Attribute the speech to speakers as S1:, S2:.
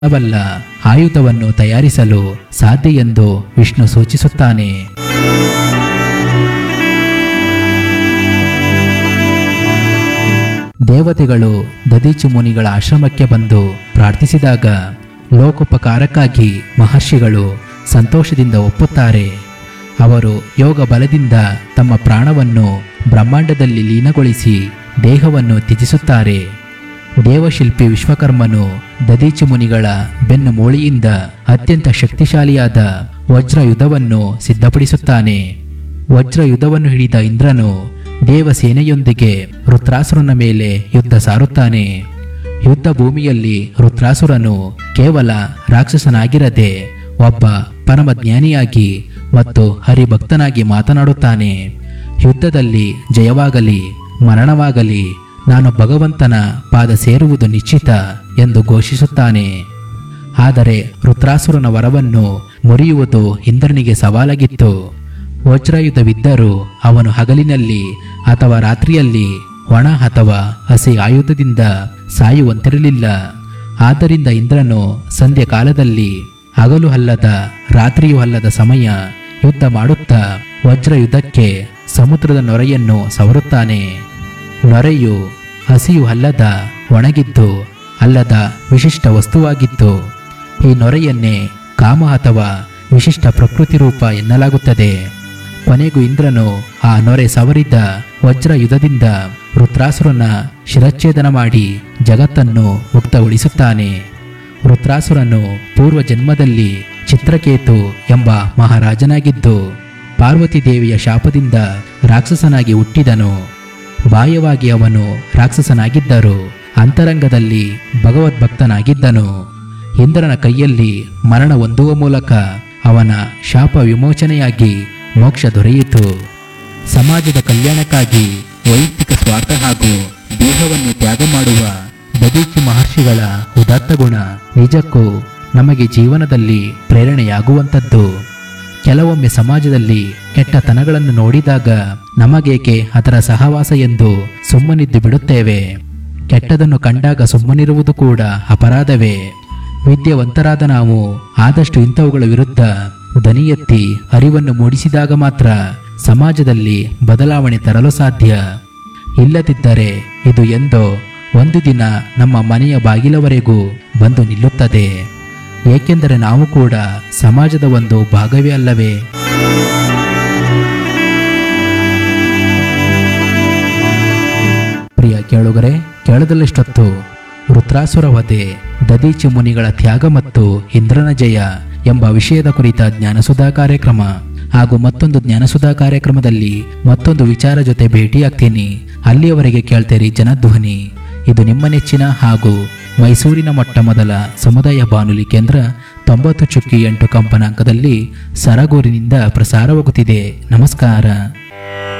S1: ಬಲ ಆಯುಧವನ್ನು ತಯಾರಿಸಲು ಸಾಧ್ಯ ಎಂದು ವಿಷ್ಣು ಸೂಚಿಸುತ್ತಾನೆ ದೇವತೆಗಳು ದದೀಚಿ ಮುನಿಗಳ ಆಶ್ರಮಕ್ಕೆ ಬಂದು ಪ್ರಾರ್ಥಿಸಿದಾಗ ಲೋಕೋಪಕಾರಕ್ಕಾಗಿ ಮಹರ್ಷಿಗಳು ಸಂತೋಷದಿಂದ ಒಪ್ಪುತ್ತಾರೆ ಅವರು ಯೋಗ ಬಲದಿಂದ ತಮ್ಮ ಪ್ರಾಣವನ್ನು ಬ್ರಹ್ಮಾಂಡದಲ್ಲಿ ಲೀನಗೊಳಿಸಿ ದೇಹವನ್ನು ತ್ಯಜಿಸುತ್ತಾರೆ ದೇವಶಿಲ್ಪಿ ವಿಶ್ವಕರ್ಮನು ದದೀಚಿ ಮುನಿಗಳ ಬೆನ್ನು ಮೂಳೆಯಿಂದ ಅತ್ಯಂತ ಶಕ್ತಿಶಾಲಿಯಾದ ವಜ್ರಯುಧವನ್ನು ಸಿದ್ಧಪಡಿಸುತ್ತಾನೆ ವಜ್ರಯುಧವನ್ನು ಹಿಡಿದ ಇಂದ್ರನು ದೇವಸೇನೆಯೊಂದಿಗೆ ವೃತ್ರಾಸುರನ ಮೇಲೆ ಯುದ್ಧ ಸಾರುತ್ತಾನೆ ಯುದ್ಧ ಭೂಮಿಯಲ್ಲಿ ವೃತ್ರಾಸುರನು ಕೇವಲ ರಾಕ್ಷಸನಾಗಿರದೆ ಒಬ್ಬ ಪರಮಜ್ಞಾನಿಯಾಗಿ ಮತ್ತು ಹರಿಭಕ್ತನಾಗಿ ಮಾತನಾಡುತ್ತಾನೆ ಯುದ್ಧದಲ್ಲಿ ಜಯವಾಗಲಿ ಮರಣವಾಗಲಿ ನಾನು ಭಗವಂತನ ಪಾದ ಸೇರುವುದು ನಿಶ್ಚಿತ ಎಂದು ಘೋಷಿಸುತ್ತಾನೆ ಆದರೆ ವೃತ್ರಾಸುರನ ವರವನ್ನು ಮುರಿಯುವುದು ಇಂದ್ರನಿಗೆ ಸವಾಲಾಗಿತ್ತು ವಜ್ರಾಯುಧವಿದ್ದರೂ ಅವನು ಹಗಲಿನಲ್ಲಿ ಅಥವಾ ರಾತ್ರಿಯಲ್ಲಿ ಒಣ ಅಥವಾ ಹಸಿ ಆಯುಧದಿಂದ ಸಾಯುವಂತಿರಲಿಲ್ಲ ಆದ್ದರಿಂದ ಇಂದ್ರನು ಸಂಧ್ಯಾ ಕಾಲದಲ್ಲಿ ಹಗಲು ಅಲ್ಲದ ರಾತ್ರಿಯೂ ಅಲ್ಲದ ಸಮಯ ಯುದ್ಧ ಮಾಡುತ್ತಾ ವಜ್ರಯುದ್ಧಕ್ಕೆ ಸಮುದ್ರದ ನೊರೆಯನ್ನು ಸವರುತ್ತಾನೆ ನೊರೆಯು ಹಸಿಯು ಅಲ್ಲದ ಒಣಗಿದ್ದು ಅಲ್ಲದ ವಿಶಿಷ್ಟ ವಸ್ತುವಾಗಿತ್ತು ಈ ನೊರೆಯನ್ನೇ ಕಾಮ ಅಥವಾ ವಿಶಿಷ್ಟ ಪ್ರಕೃತಿ ರೂಪ ಎನ್ನಲಾಗುತ್ತದೆ ಕೊನೆಗೂ ಇಂದ್ರನು ಆ ನೊರೆ ಸವರಿದ ವಜ್ರ ಯುಧದಿಂದ ವೃತ್ರಾಸುರನ ಶಿರಚ್ಛೇದನ ಮಾಡಿ ಜಗತ್ತನ್ನು ಮುಕ್ತಗೊಳಿಸುತ್ತಾನೆ ವೃತ್ರಾಸುರನು ಪೂರ್ವ ಜನ್ಮದಲ್ಲಿ ಚಿತ್ರಕೇತು ಎಂಬ ಮಹಾರಾಜನಾಗಿದ್ದು ಪಾರ್ವತಿ ದೇವಿಯ ಶಾಪದಿಂದ ರಾಕ್ಷಸನಾಗಿ ಹುಟ್ಟಿದನು ಬಾಹ್ಯವಾಗಿ ಅವನು ರಾಕ್ಷಸನಾಗಿದ್ದರು ಅಂತರಂಗದಲ್ಲಿ ಭಗವದ್ಭಕ್ತನಾಗಿದ್ದನು ಇಂದ್ರನ ಕೈಯಲ್ಲಿ ಮರಣ ಹೊಂದುವ ಮೂಲಕ ಅವನ ಶಾಪ ವಿಮೋಚನೆಯಾಗಿ ಮೋಕ್ಷ ದೊರೆಯಿತು ಸಮಾಜದ ಕಲ್ಯಾಣಕ್ಕಾಗಿ ವೈಯಕ್ತಿಕ ಸ್ವಾರ್ಥ ಹಾಗೂ ದೇಹವನ್ನು ತ್ಯಾಗ ಮಾಡುವ ದದೀಚಿ ಮಹರ್ಷಿಗಳ ಉದಾತ್ತ ಗುಣ ನಿಜಕ್ಕೂ ನಮಗೆ ಜೀವನದಲ್ಲಿ ಪ್ರೇರಣೆಯಾಗುವಂಥದ್ದು ಕೆಲವೊಮ್ಮೆ ಸಮಾಜದಲ್ಲಿ ಕೆಟ್ಟತನಗಳನ್ನು ನೋಡಿದಾಗ ನಮಗೇಕೆ ಅದರ ಸಹವಾಸ ಎಂದು ಸುಮ್ಮನಿದ್ದು ಬಿಡುತ್ತೇವೆ ಕೆಟ್ಟದನ್ನು ಕಂಡಾಗ ಸುಮ್ಮನಿರುವುದು ಕೂಡ ಅಪರಾಧವೇ ವಿದ್ಯಾವಂತರಾದ ನಾವು ಆದಷ್ಟು ಇಂಥವುಗಳ ವಿರುದ್ಧ ದನಿ ಎತ್ತಿ ಅರಿವನ್ನು ಮೂಡಿಸಿದಾಗ ಮಾತ್ರ ಸಮಾಜದಲ್ಲಿ ಬದಲಾವಣೆ ತರಲು ಸಾಧ್ಯ ಇಲ್ಲದಿದ್ದರೆ ಇದು ಎಂದೋ ಒಂದು ದಿನ ನಮ್ಮ ಮನೆಯ ಬಾಗಿಲವರೆಗೂ ಬಂದು ನಿಲ್ಲುತ್ತದೆ ಏಕೆಂದರೆ ನಾವು ಕೂಡ ಸಮಾಜದ ಒಂದು ಭಾಗವೇ ಅಲ್ಲವೇ ಪ್ರಿಯ ಕೇಳುಗರೆ ಕೇಳದಲ್ಲಿಷ್ಟೊತ್ತು ವೃತ್ರಾಸುರ ವಧೆ ದದೀಚಿ ಮುನಿಗಳ ತ್ಯಾಗ ಮತ್ತು ಇಂದ್ರನ ಜಯ ಎಂಬ ವಿಷಯದ ಕುರಿತ ಜ್ಞಾನಸುಧಾ ಕಾರ್ಯಕ್ರಮ ಹಾಗೂ ಮತ್ತೊಂದು ಜ್ಞಾನಸುಧಾ ಕಾರ್ಯಕ್ರಮದಲ್ಲಿ ಮತ್ತೊಂದು ವಿಚಾರ ಜೊತೆ ಭೇಟಿಯಾಗ್ತೀನಿ ಅಲ್ಲಿಯವರೆಗೆ ಕೇಳ್ತೇರಿ ಜನಧ್ವನಿ ಇದು ನಿಮ್ಮ ನೆಚ್ಚಿನ ಹಾಗೂ ಮೈಸೂರಿನ ಮೊಟ್ಟ ಮೊದಲ ಸಮುದಾಯ ಬಾನುಲಿ ಕೇಂದ್ರ ತೊಂಬತ್ತು ಚುಕ್ಕಿ ಎಂಟು ಕಂಪನಾಂಕದಲ್ಲಿ ಸರಗೂರಿನಿಂದ ಪ್ರಸಾರವಾಗುತ್ತಿದೆ ನಮಸ್ಕಾರ